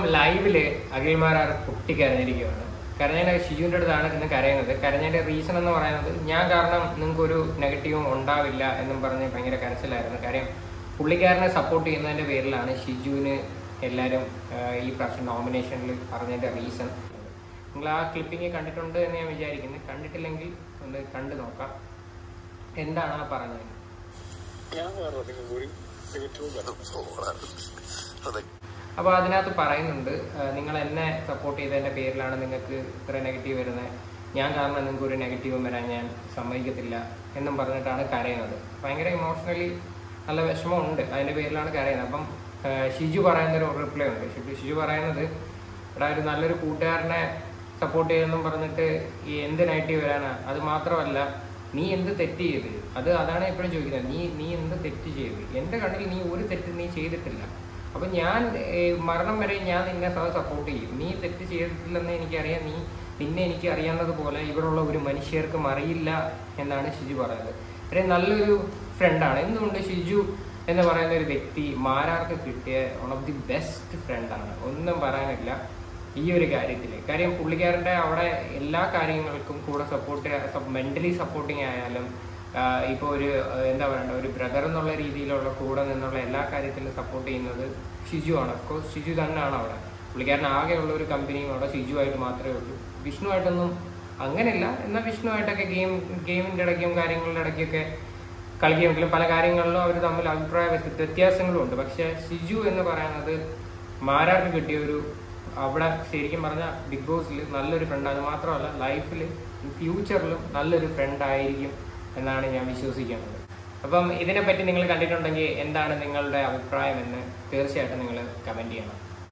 ഇപ്പം ലൈവില് അഖിൽമാരാർ പൊട്ടി കരഞ്ഞിരിക്കുകയാണ് കരഞ്ഞതിന്റെ ഷിജുവിന്റെ അടുത്താണ് ഇന്ന് കരയുന്നത് കരഞ്ഞതിന്റെ റീസൺ എന്ന് പറയുന്നത് ഞാൻ കാരണം നിങ്ങൾക്ക് ഒരു നെഗറ്റീവും ഉണ്ടാവില്ല എന്നും പറഞ്ഞ് ഭയങ്കര കരച്ചിലായിരുന്നു കാര്യം പുള്ളിക്കാരനെ സപ്പോർട്ട് ചെയ്യുന്നതിന്റെ പേരിലാണ് ഷിജുവിന് എല്ലാവരും ആഹ്, ഈ പ്രാവശ്യം നോമിനേഷനിൽ പറഞ്ഞതിന്റെ റീസൺ നിങ്ങൾ ആ ക്ലിപ്പിംഗ് കണ്ടിട്ടുണ്ട് എന്ന് ഞാൻ വിചാരിക്കുന്നു കണ്ടിട്ടില്ലെങ്കിൽ ഒന്ന് കണ്ടു നോക്കാം എന്താണ് ആ പറഞ്ഞത് ഞാൻ കാരണം നിങ്ങൾക്ക് ഒരു നെഗറ്റീവും അതെ അപ്പോൾ അതിനകത്ത് പറയുന്നുണ്ട് ആ, നിങ്ങൾ എന്നെ സപ്പോർട്ട് ചെയ്തതിന്റെ പേരിലാണ് നിങ്ങൾക്ക് ഇത്ര നെഗറ്റീവ് വരുന്നത് ഞാൻ കാരണം നിങ്ങൾക്ക് ഒരു നെഗറ്റീവും വരാൻ ഞാൻ സമ്മതിക്കത്തില്ല എന്നും പറഞ്ഞിട്ടാണ് കരയുന്നത് ഭയങ്കര ഇമോഷണലി നല്ല വിഷമമുണ്ട് അതിന്റെ പേരിലാണ് കരയുന്നത് അപ്പം ആ, ഷിജു പറയുന്ന ഒരു റിപ്ലൈ ഉണ്ട് ഷിജു ഷിജു പറയുന്നത് എടാ ഒരു നല്ലൊരു കൂട്ടുകാരനെ സപ്പോർട്ട് ചെയ്യുമെന്നും പറഞ്ഞിട്ട് ഈ എന്ത് നെഗറ്റീവ് വരാനാ അത് മാത്രമല്ല നീ എന്ത് തെറ്റ് ചെയ്ത് അത് അതാണ് എപ്പോഴും ചോദിക്കുന്നത് നീ നീ എന്ത് തെറ്റ് ചെയ്ത് എൻ്റെ കണ്ണിൽ നീ ഒരു തെറ്റ് നീ ചെയ്തിട്ടില്ല അപ്പൊ ഞാൻ ഏഹ്, മരണം വരെ ഞാൻ നിന്നെ സപ്പോർട്ട് ചെയ്യും നീ തെറ്റ് ചെയ്തിട്ടില്ലെന്ന് എനിക്കറിയാം നീ നിന്നെ എനിക്ക് അറിയാവുന്നത് പോലെ ഇവിടെയുള്ള ഒരു മനുഷ്യർക്കും അറിയില്ല എന്നാണ് ഷിജു പറയുന്നത് ഒരു നല്ലൊരു ഫ്രണ്ടാണ് എന്തുകൊണ്ട് ഷിജു എന്ന് പറയുന്ന ഒരു വ്യക്തി മാരാർക്ക് കിട്ടിയ വൺ ഓഫ് ദി ബെസ്റ്റ് ഫ്രണ്ടാണ് ഒന്നും പറയാനില്ല ഈ ഒരു കാര്യത്തിൽ കാര്യം പുള്ളിക്കാരൻ്റെ അവിടെ എല്ലാ കാര്യങ്ങൾക്കും കൂടെ സപ്പോർട്ട് മെന്റലി സപ്പോർട്ടിങ് ആയാലും ഇപ്പോൾ ഒരു ആ, എന്താ പറയണ്ട ഒരു ബ്രദർ എന്നുള്ള രീതിയിലുള്ള കൂടെ നിന്നുള്ള എല്ലാ കാര്യത്തിലും സപ്പോർട്ട് ചെയ്യുന്നത് ഷിജു ആണ് അഫ്കോഴ്സ് ഷിജു തന്നെയാണ് അവിടെ പുള്ളിക്കാരൻ ആകെയുള്ള ഒരു കമ്പനിയും അവിടെ ഷിജു ആയിട്ട് മാത്രമേ ഉള്ളൂ വിഷ്ണുവായിട്ടൊന്നും അങ്ങനെയില്ല എന്നാൽ വിഷ്ണുവായിട്ടൊക്കെ ഗെയിം ഗെയിമിൻ്റെ ഇടയ്ക്കും കാര്യങ്ങളുടെ ഇടയ്ക്കൊക്കെ കളിക്കുമെങ്കിലും പല കാര്യങ്ങളിലും അവർ തമ്മിൽ അഭിപ്രായ വ്യത്യ- വ്യത്യാസങ്ങളും ഉണ്ട് പക്ഷെ ഷിജു എന്ന് പറയുന്നത് മാരാർക്ക് കിട്ടിയ ഒരു അവിടെ ശരിക്കും പറഞ്ഞ ബിഗ് ബോസിൽ നല്ലൊരു ഫ്രണ്ട് അത് മാത്രമല്ല ലൈഫിൽ ഫ്യൂച്ചറിലും നല്ലൊരു ഫ്രണ്ട് ആയിരിക്കും എന്നാണ് ഞാൻ വിശ്വസിക്കുന്നത് അപ്പം ഇതിനെപ്പറ്റി നിങ്ങൾ കണ്ടിട്ടുണ്ടെങ്കിൽ എന്താണ് നിങ്ങളുടെ അഭിപ്രായം എന്ന് തീർച്ചയായിട്ടും നിങ്ങൾ കമൻറ്റ് ചെയ്യണം